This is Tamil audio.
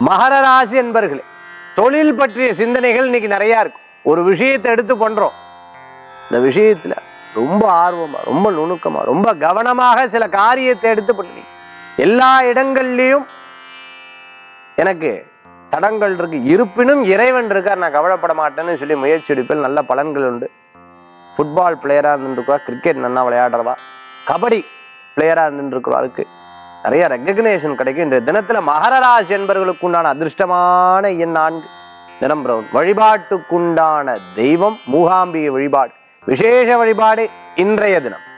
மகர ராசி என்பர்களே தொழில் பற்றிய சிந்தனைகள் இன்னைக்கு நிறைய இருக்கும் ஒரு விஷயத்தை எடுத்து பண்றோம் இந்த விஷயத்துல ரொம்ப ஆர்வமா ரொம்ப நுணுக்கமா ரொம்ப கவனமாக சில காரியத்தை எடுத்து பண்ணுவீங்க எல்லா இடங்கள்லயும் எனக்கு தடங்கள் இருக்கு இருப்பினும் இறைவன் இருக்கார் நான் கவலைப்பட மாட்டேன்னு சொல்லி முயற்சி எடுப்பில் நல்ல பலன்கள் உண்டு ஃபுட்பால் பிளேயராக இருந்துருக்கா கிரிக்கெட் நல்லா விளையாடுறவா கபடி பிளேயராக இருந்துருக்கிறவாளுக்கு நிறைய ரெக்கக்னேஷன் கிடைக்கும் இந்த தினத்துல மகர ராசி என்பவர்களுக்கு உண்டான அதிர்ஷ்டமான எண் நான்கு நிறம் பிரவுன் வழிபாட்டுக்குண்டான தெய்வம் மூகாம்பிகை வழிபாடு விசேஷ வழிபாடு இன்றைய தினம்